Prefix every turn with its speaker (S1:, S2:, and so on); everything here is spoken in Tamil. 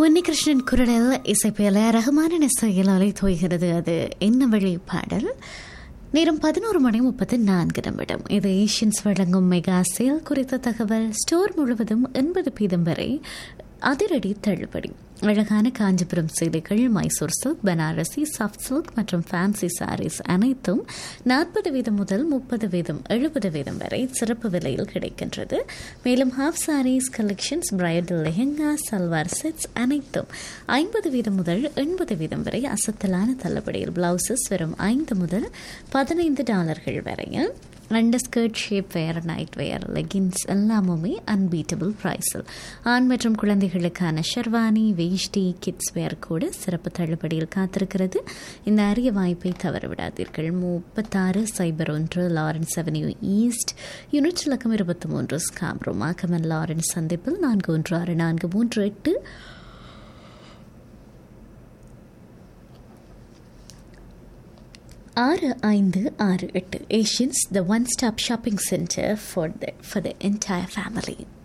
S1: உன்னிகிருஷ்ணன் குரலில் இசைப்பேல ரகுமானின் இசையில் அலை தோய்கிறது அது என்ன வழி பாடல் நேரம் பதினோரு மணி முப்பத்தி நான்கு நிமிடம் இது ஏஷியன்ஸ் வழங்கும் மெகா சேல் குறித்த தகவல் ஸ்டோர் முழுவதும் எண்பது பீதம் வரை அதிரடி தள்ளுபடி அழகான காஞ்சிபுரம் சேலைகள் Mysore silk Banarasi soft silk மற்றும் ஃபேன்சி சாரீஸ் அனைத்தும் நாற்பது வீதம் முதல் முப்பது வீதம் எழுபது வீதம் வரை சிறப்பு விலையில் கிடைக்கின்றது மேலும் half saris collections bridal lehenga salwar sets அனைத்தும் ஐம்பது வீதம் முதல் எண்பது வீதம் வரை அசத்தலான தள்ளுபடியில் பிளவுசஸ் வெறும் ஐந்து முதல் பதினைந்து டாலர்கள் வரையில் under skirt shape wear night wear leggings எல்லாமுமே அன்பீட்டபிள் ப்ரைஸில் ஆண் மற்றும் குழந்தைகளுக்கான ஷெர்வானி வேஷ்டி கிட்ஸ் வேர் கூட சிறப்பு தள்ளுபடியில் காத்திருக்கிறது இந்த அரிய வாய்ப்பை தவறவிடாதீர்கள் முப்பத்தாறு சைபர் ஒன்று லாரன்ஸ் அவென்யூ ஈஸ்ட் யூனிட் இலக்கம் இருபத்தி மூன்று ஸ்காம்ரோ மாக்கமன் லாரன்ஸ் சந்திப்பில் நான்கு ஒன்று ஆறு நான்கு மூன்று எட்டு ஆறு ஐந்து ஆறு எட்டு Asians the one stop shopping centre for the for the entire family